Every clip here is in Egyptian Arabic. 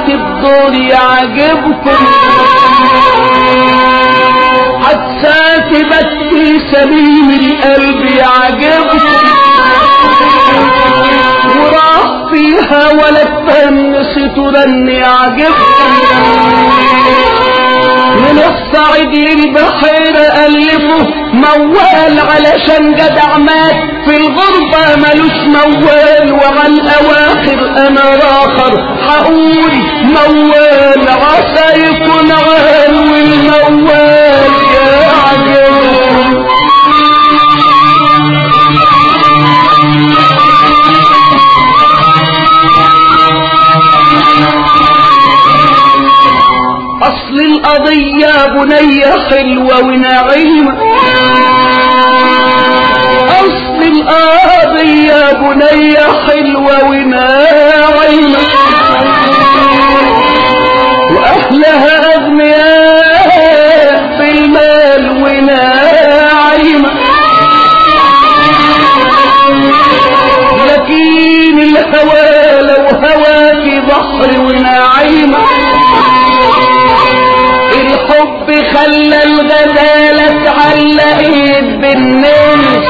الدور يعجبكم حتى تبكي سليم القلب يعجبكم وراح فيها ولا تفنس ترن يعجبكم من الصعيد للبحيرة ألفه موال علشان جدع مات في الغربة ملوش موال وعلى الأواخر أنا راخر هقول موال عسى يكون عال والموال يا عجل أصل القضية بنية حلوة ونعيمة أصل القضية بنية حلوة ونعيمة وأهلها أغنياء في المال ونعيمة لكن الهوى لو هوى في بحر ونعيمة الحب خلى الغزالة تعلقت بالنمس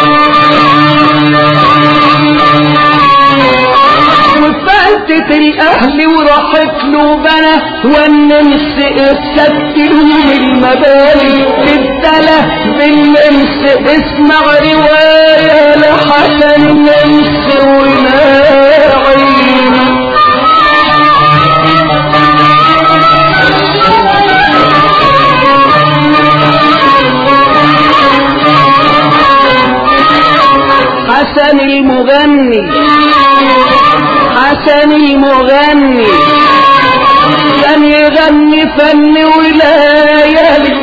وفاتت الاهل وراحت له بنا والنمس السبت لهم المباني ابتلى بالنمس اسمع رواية لحسن النمس وناعيم حسن المغني حسن المغني كان يغني فن وليالي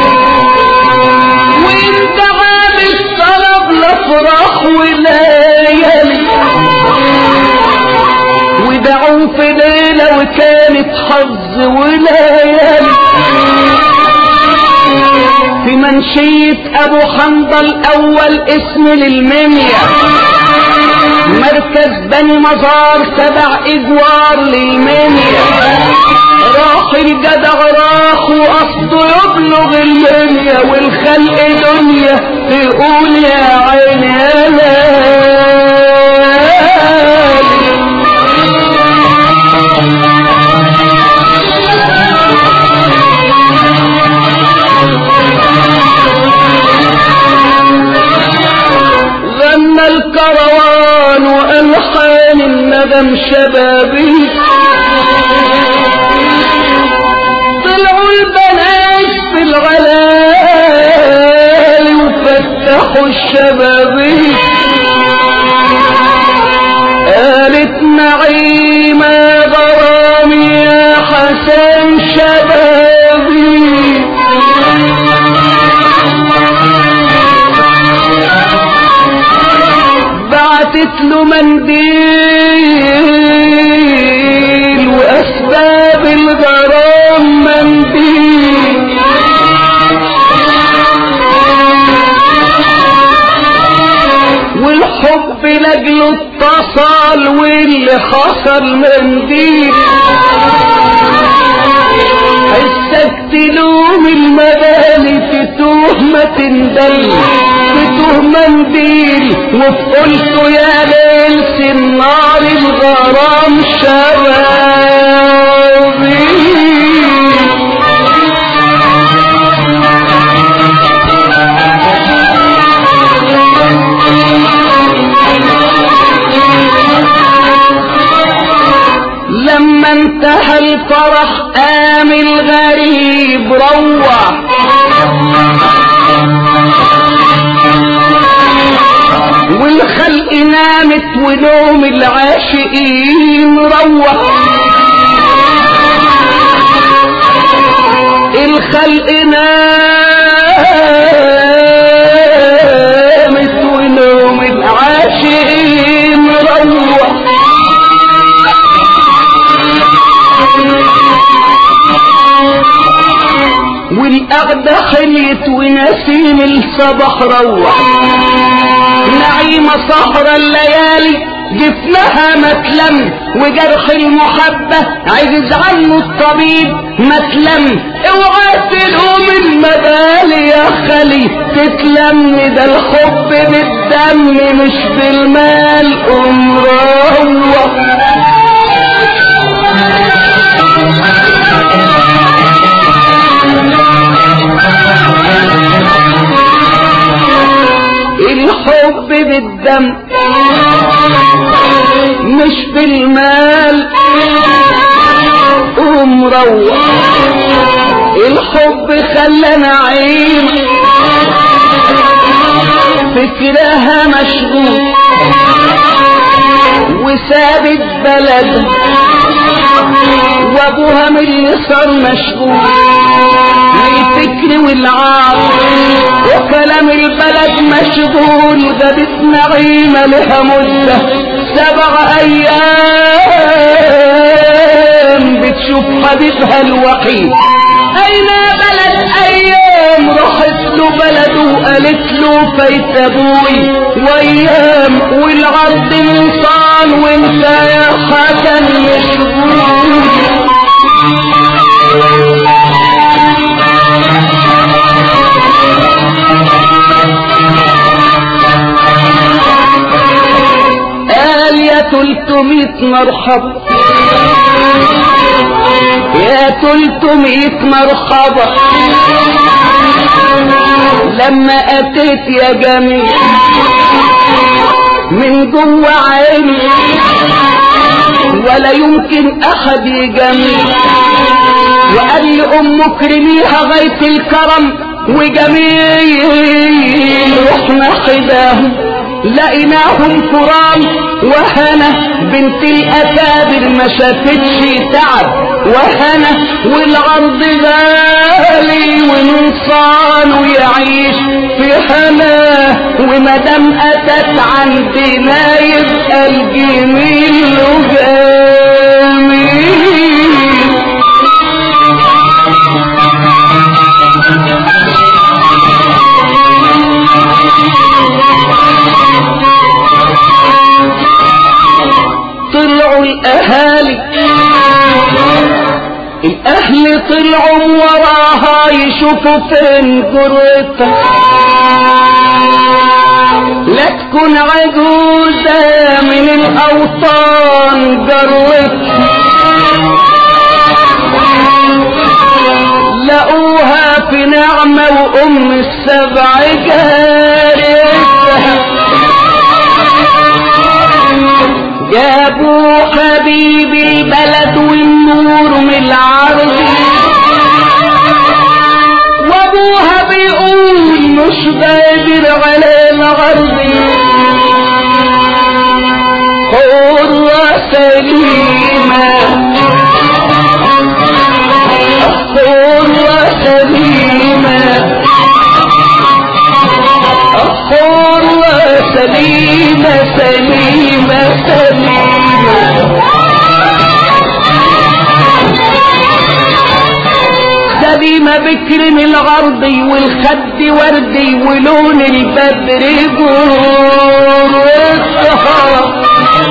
وانت عامل طلب لافراح وليالي ودعوا في ليلة وكانت حظ وليالي في منشية ابو حنظل اول اسم للمنيا مركز بني مزار تبع اجوار للمنيا راح الجدع راح وقصده يبلغ المنيا والخلق دنيا تقول يا عيني يا ليالي غنى الكروان والحان الندم شبابي طلعوا البنات في الغلال وفتحوا الشبابي قالت نعيمة غرامي يا حسن شبابي بعتت له منديل واسباب الغرام منديل والحب لاجله اتصل واللي حصل منديل حسك تلوم المباني في تهمة تندل في تهمة منديل وفي قلته يا ليل سنار الغرام شبابي لما انتهى الفرح قام الغريب روح والخلق نامت ونوم العاشقين روح الخلق نامت ونوم العاشقين روح والقعدة حليت ونسيم الصبح روح نعيمة سهرة الليالي جفنها متلم وجرح المحبة عجز عنه الطبيب متلم اوعى تلوم المبالي يا خلي تتلم ده الحب بالدم مش بالمال امروه الحب بالدم مش بالمال ومروح الحب خلى نعيم فكرها مشغول وسابت بلد وابوها من اللي صار مشغول الفكر والعار وكلام البلد مشغول غابت نعيمة لها مدة سبع ايام بتشوف حبيبها الوحيد اين يا بلد ايام راحت له بلده وقالت له فايت ابوي وايام والعرض انسان وانت يا حسن مشغول قال يا تلتمية مرحبا يا تلتمية مرحبا لما اتيت يا جميل من جوه عيني ولا يمكن احد يجمل وقال لي امك رميها غايه الكرم وجميل رحنا حداهم لقيناهم كرام وهنا بنت الاكابر ما شافتش تعب وهنا والعرض غالي ونصان ويعيش في هنا ومدام اتت عندنا يبقى الجميل له جميل طلعوا الاهالي الاهل طلعوا وراها يشوفوا فين جرتها لا تكون عجوزة من الاوطان جرتها لقوها في نعمة وام السبع جارتها جابوا حبيب البلد والنور من العرض وابوها بيقول مش قادر على العرض حرة سليمة حرة سليمة حرة سليمة سليمة سليمة سليمة بكر من الغربي والخد وردي ولون البدر جورتها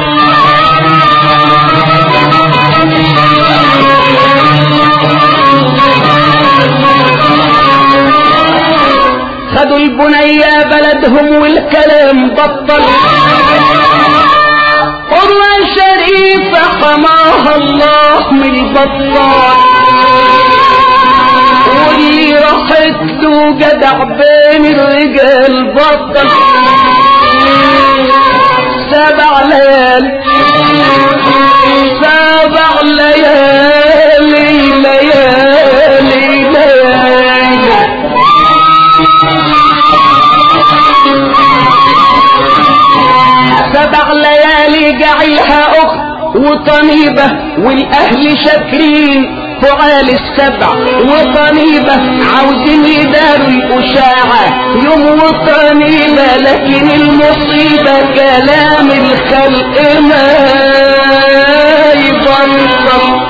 خدوا البنية بلدهم والكلام بطل قرى شريفة حماها الله من البطال واللي راحت له جدع بين الرجال بطل سبع ليالي سبع ليالي ليالي ليالي سبع ليالي جعلها اخت وطنيبة والاهل شاكرين فعال السبع وطنيبة عاوزين يداروا الاشاعة يوم وطنيبة لكن المصيبة كلام الخلق ما يبطل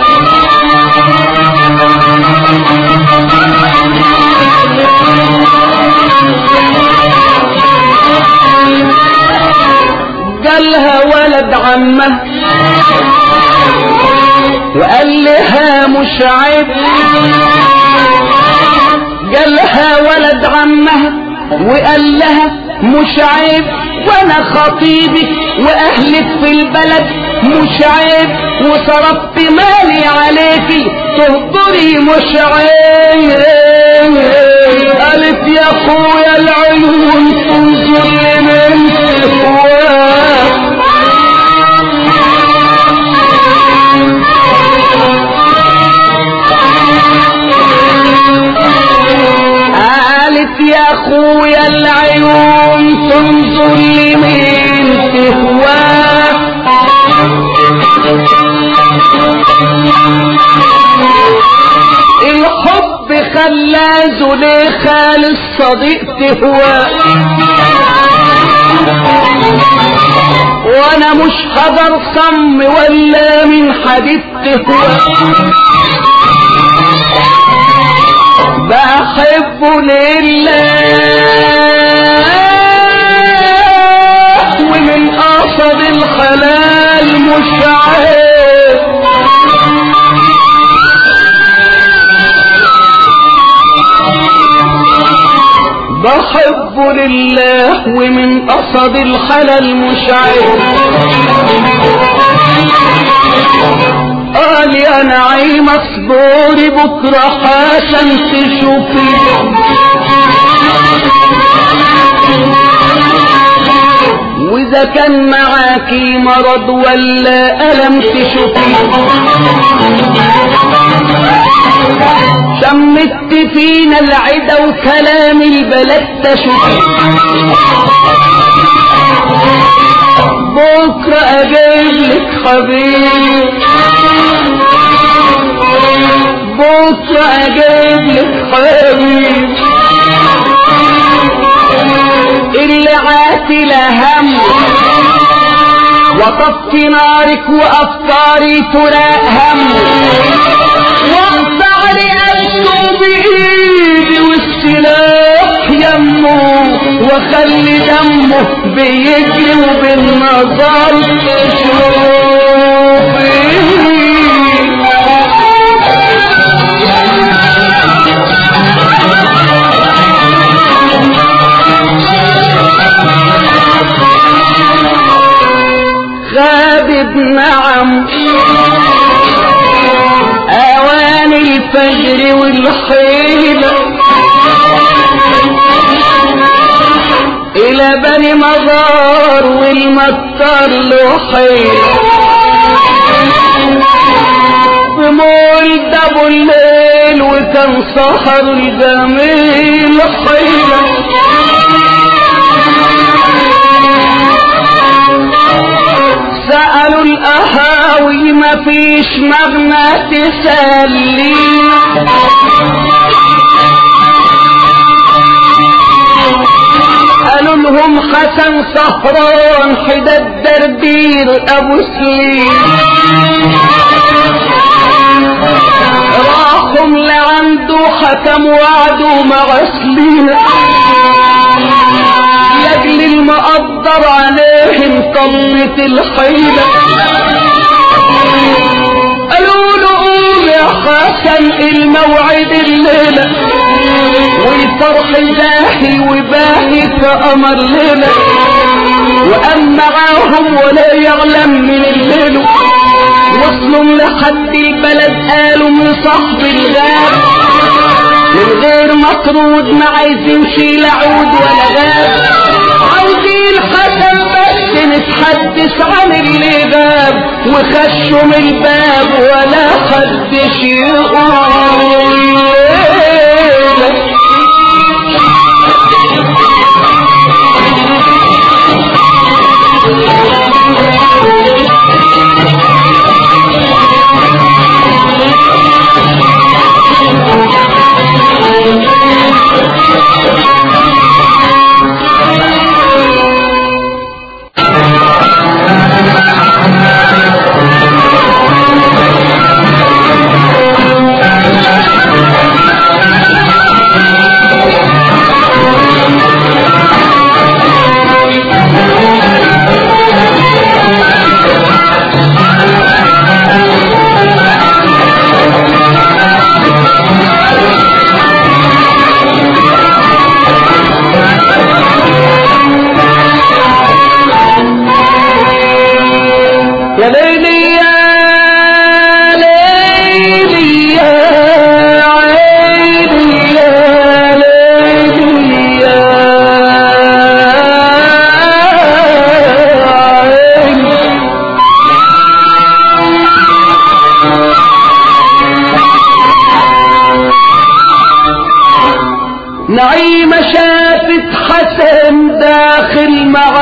جالها ولد عمه وقال لها مش عيب قالها ولد عمها وقال لها مش عيب وانا خطيبك واهلك في البلد مش عيب وصرفت مالي عليكي تهضري مش عيب قالت يا اخويا العيون تنظر لمن هواك قالت يا اخويا العيون تنظر لمين تهواك الحب خلى زليخة للصديق تهواك وانا مش حجر صم ولا من حديد تهواك بحبه لله ومن قصد الحلال مش عيب بحبه لله ومن قصد الحلال مش عيب قال يا نعيم اصبري بكرة حسن تشوفي واذا كان معاكي مرض ولا الم تشوفي شمت فينا العدا وكلام البلد تشوفي بكرة اجيب لك حبيب بكرة اجيب لك حبيب اللي عاتل هم وطفي نارك وافكاري تراء هم واقطع لأنه بايدي والسلاح يمه وخلي دمه بيجري وبالنظر غاب نعم اوان الفجر والحيلة الى بني مزار والمطر له حيلة ومولد ابو الليل وكان سهر الجميل حيلة سألوا الأهاوي ما فيش مغنى تسلينا قالوا لهم حسن سهران حدا الدردير ابو سليم راحوا لعنده حكم وعده مع سليم لاجل المقدر عليهم طلت الحيلة قالوا له قوم يا حسن الموعد الليلة والفرح باهي وباهي كقمر ليلة وقام معاهم ولا يعلم من الليل وصلوا لحد البلد قالوا من صاحب الغاب من غير مطرود ما عايز يمشي لا عود ولا غاب عاوزين حسن بس نتحدث عن اللي غاب وخشوا من الباب ولا حدش يقول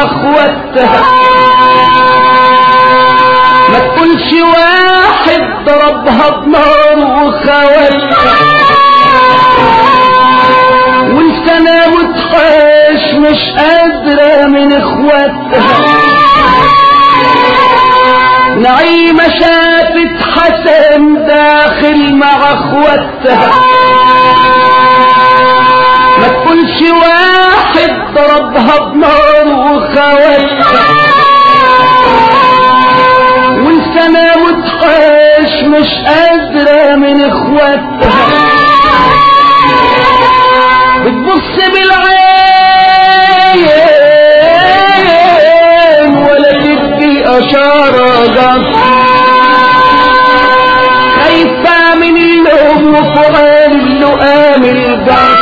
اخواتها ما تقولش واحد ضربها بنار وخواتها والسنة متحاش مش قادرة من اخواتها نعيمة شافت حسن داخل مع اخواتها ما تقولش واحد ضربها بنار وخواتها والسنة متحاش مش قادرة من اخواتها بتبص بالعين ولا تدي اشارة جف خايفة من اللوم وفؤاد اللؤام الجف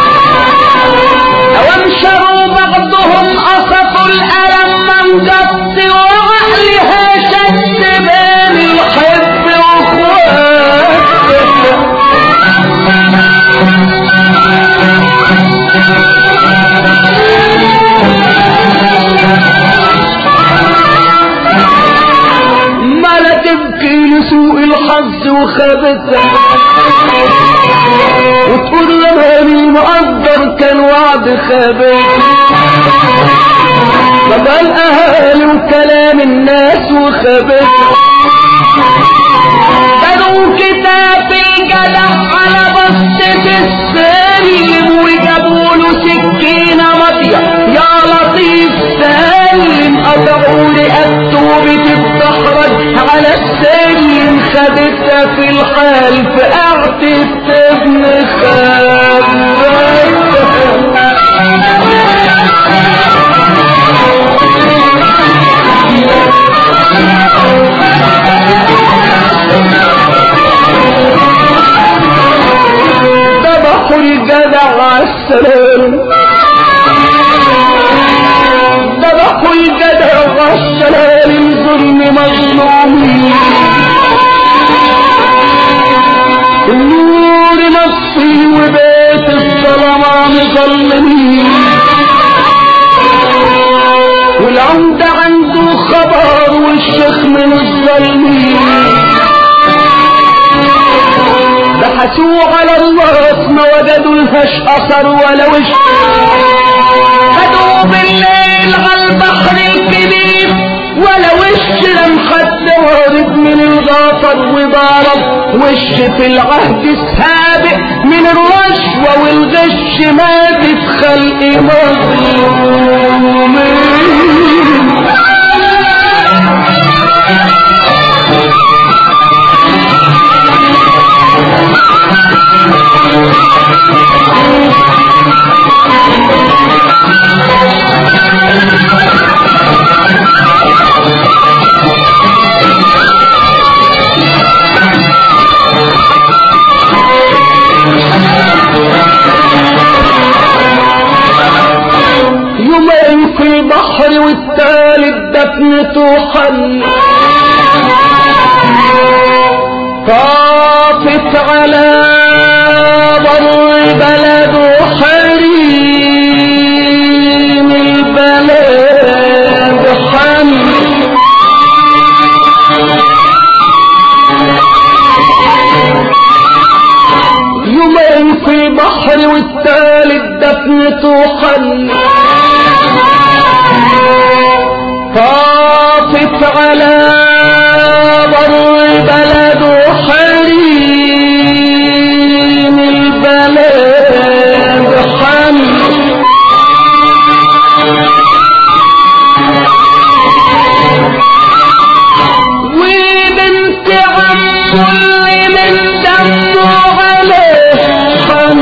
وانشروا بعضهم قصفوا الألم من قط وعقلها شد بين الحب واخواته ما لا تبكي لسوء الحظ وخابتها وتقول لها المقدر كان وعد خابت بابا الاهالي وكلام الناس وخابت كانوا كتاب الجدع على بسطة السلم وجابوا له سكينة ماضية يا لطيف سالم قطعوا رقبته بتتدحرج على السلم خدتها في الحال في قعدة ابن ذبحوا الجدع عالسلام ذبحوا الجدع عالسلام ظلم مظلومين النور نفسي وبيت الظلمة مظلمين والعمدة عنده خبر والشيخ من الظالمين بحثوا على الراس ما وجدوا لهاش اثر ولا وش خدوا بالليل على البحر الكبير ولا وش لم حد وارد من الغاطر وضرب وش في العهد السابق من الرشوة والغش مات في خلق مظلومين يومين في البحر والتالت دفنته حل طافت على بر بلد حريم البلد حل يومين في البحر والتالت دفنته حل طافت على بر البلد حريم البلد حل وبنت عمه اللي من دمه عليه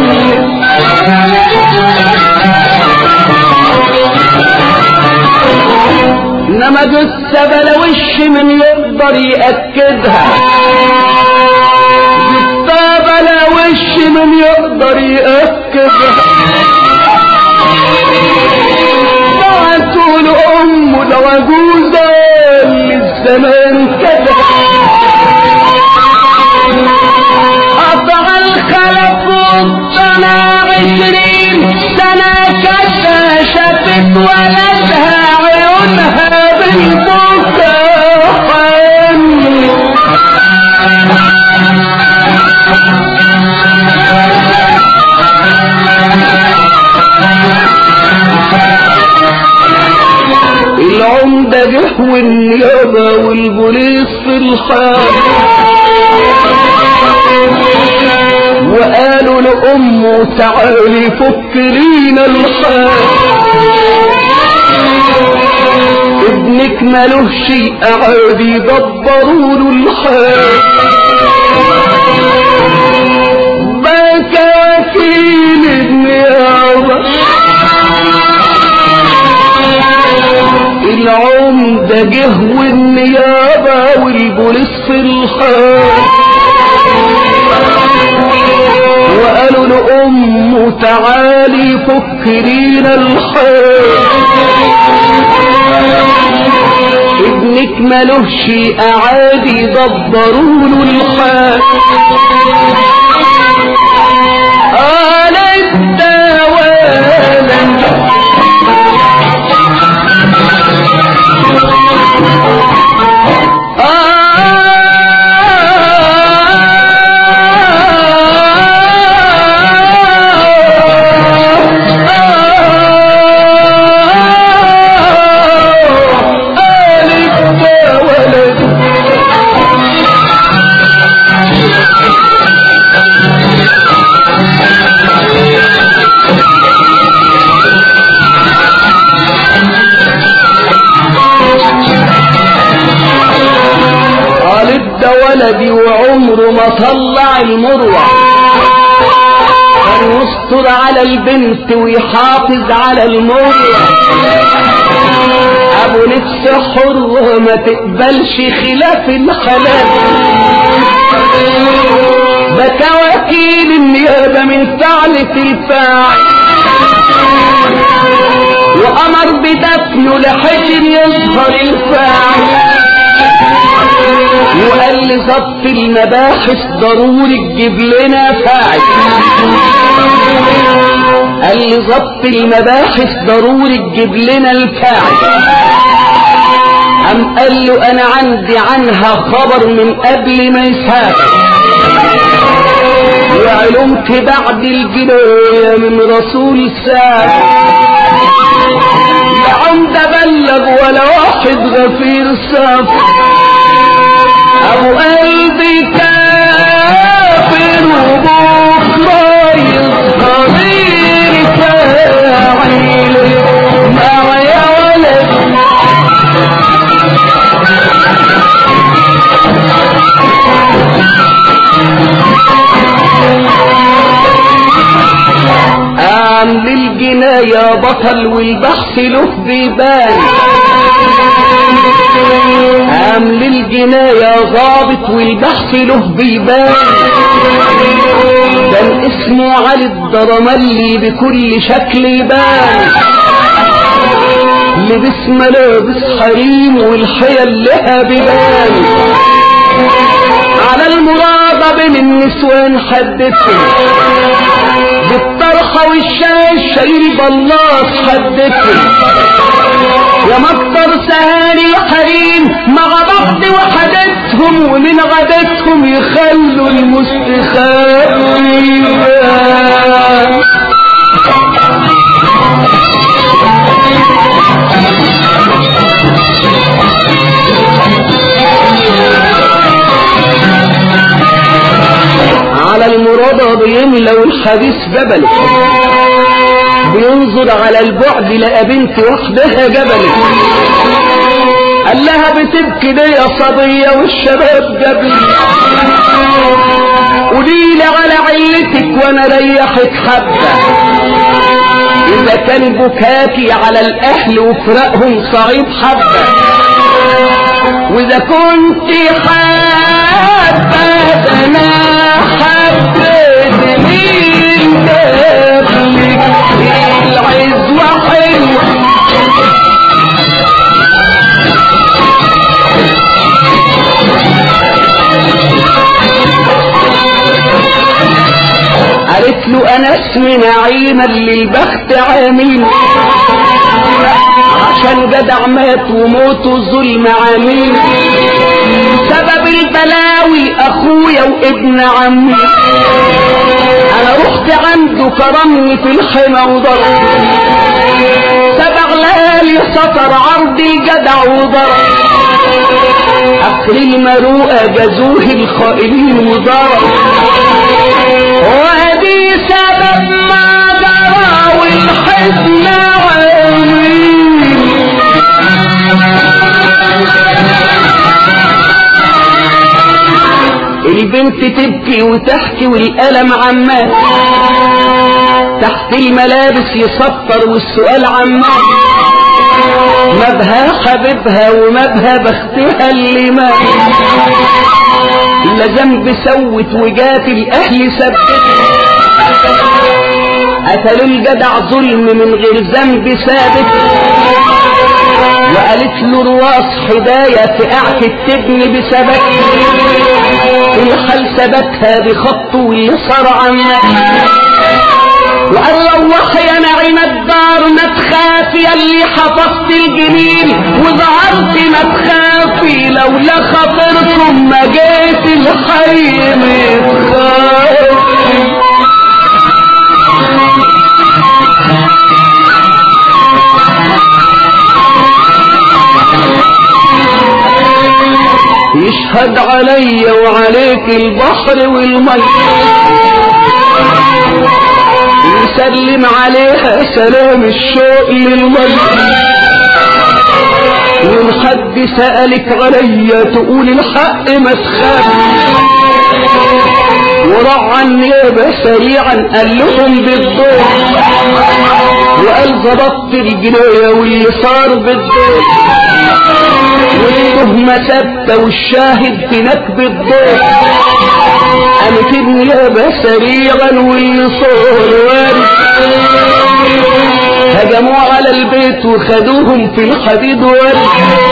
انما جثة بلا وش من يقدر يأكدها جثة بلا وش من يقدر يأكدها بعتوا لأمه لو أجوزة للزمان كده قطع الخلف والطنا عشرين سنة كذا شافت ولدها العمدة جه والنيابة والبوليس في الحال وقالوا لأمه تعالي فك لينا الحال ابنك ملوش شيء عادي دبروا له الحال بكى وكيل النيابة العمدة جه والنيابة والبوليس في الحال وقالوا لأمه تعالي فك لينا الحال ابنك ملوش اعادي دبروا له الحال قال الدوالا قالت ده ولدي وعمره ما طلع المروة كان يستر على البنت ويحافظ على المروة ابو نفس حرة ما تقبلش خلاف الحلال بكى وكيل النيابة من فعلة الفاعل وامر بدفنه لحسن يظهر الفاعل وقال لي ظبط المباحث ضروري تجيب لنا فاعل قال لي ظبط المباحث ضروري تجيب لنا الفاعل قام قال له انا عندي عنها خبر من قبل ما يسافر وعلمت بعد الجناية من رسول الساعة لا عمد بلغ ولا واحد غفير سافر ابو قلبي كافر وبكره يظهر فاعل معايا ولد قام للجناية بطل والبحث له بيبان قام للجناية ضابط والبحث له بيبان كان اسمه علي الضرملي بكل شكل يبان لبس ملابس حريم والحيل لها بيبان على المرادة بين النسوان حدثهم بالطرحة والشاي شايل بلاص حدثهم يا مكتر سهاري حريم مع بعض وحدتهم ومن عادتهم يخلوا المستخبي على المرادة بيملى والحديث ببله بينظر على البعد لقى بنت وحدها جبل قال لها بتبكي ليه يا صبية والشباب جبل قولي لي على علتك وانا ريحك حبة اذا كان بكاكي على الاهل وفراقهم صعيب حبة واذا كنت حابة انا حبيت مين قبلك العزوة حلوة قالت له انا اسمي نعيمة اللي البخت عامل عشان جدع مات وموته ظلم عميل سبب البلاوي اخويا وابن عمي انا رحت عنده كرمني في الحمى وضرب سبع وضرب عقل المروءة جازوه الخائلين وضرب وادي سبب ما جرى والحزن عميل البنت تبكي وتحكي والألم عمال تحت الملابس يسطر والسؤال عمال مبها حبيبها ومبها بختها اللي مات لا ذنب سوت وجات الاهل ثبت قتلوا الجدع ظلم من غير ذنب ثابت وقالت له رواس حداية في قعكة تبني بسبب الحال ثبتها بخطه واليسار عنك وقال روح يا نعيم الدار ما تخافي اللي حفظت الجميل وظهرت ما تخافي لولا خاطركم ما جيت الحي متخافي يشهد علي وعليك البحر والمي يسلم عليها سلام الشوق للمي وإن حد سألك عليا تقول الحق ما تخاف ورع النيابة سريعا قال لهم بالدور وقال ظبطت الجناية واللي صار بالدور والتهمة ثابتة والشاهد في نكب الدور قامت النيابة سريعا واللي صار وارد هجموا على البيت وخدوهم في الحديد وارد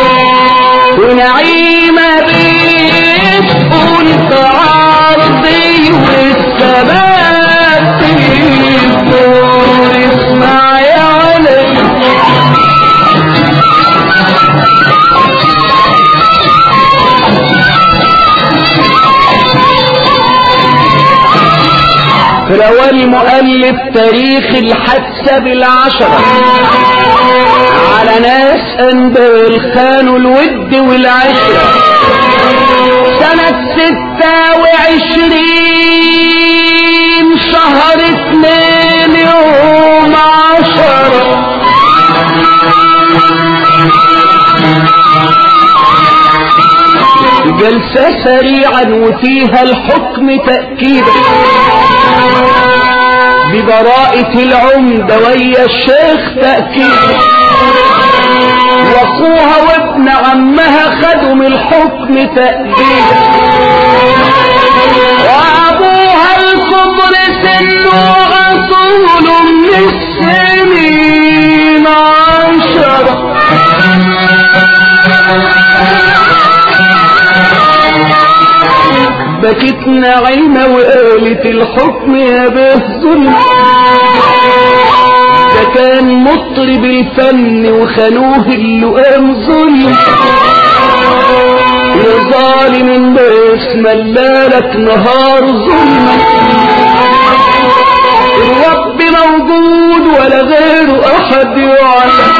ونعيمة بيت قلت عرضي والثبات في الدور اسمع يا علي روى المؤلف تاريخ الحادثة بالعشرة على ناس أنبال خانوا الود والعشرة سنة ستة وعشرين شهر اتنين يوم عشرة جلسة سريعا وفيها الحكم تأكيدا ببراءة العمدة ويا الشيخ تأكيدا واخوها وابن عمها خدوا من الحكم تأكيدا وابوها الكبر سنه عطول من السنين عشرة بكت نعيمة وقالت الحكم يا به ظلم ده كان مطرب الفن وخانوه اللقام ظلم يا ظالم الناس ملالك نهار ظلم الرب موجود ولا غيره احد يعلم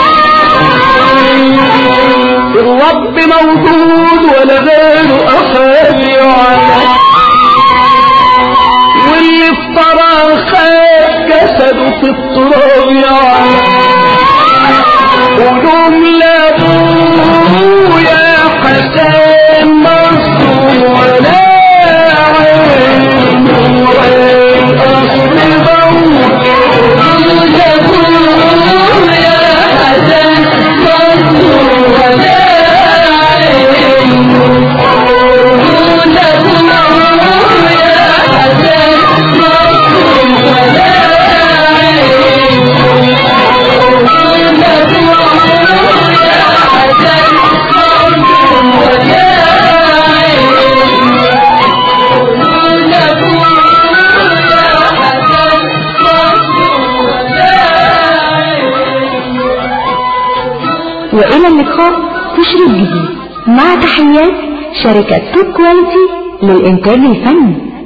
الرب موجود ولا غيره احد يعلم واللي افترى خير جسده في التراب يعلم قولهم لابوه يا حسين مصر ولا عين وعين اصل موت لابوه يا حسين مصر ولا عين لابوه يا حسين مصر ولا وإلى اللقاء تشريف جديد مع تحيات شركة توب كواليتي للإنتاج الفني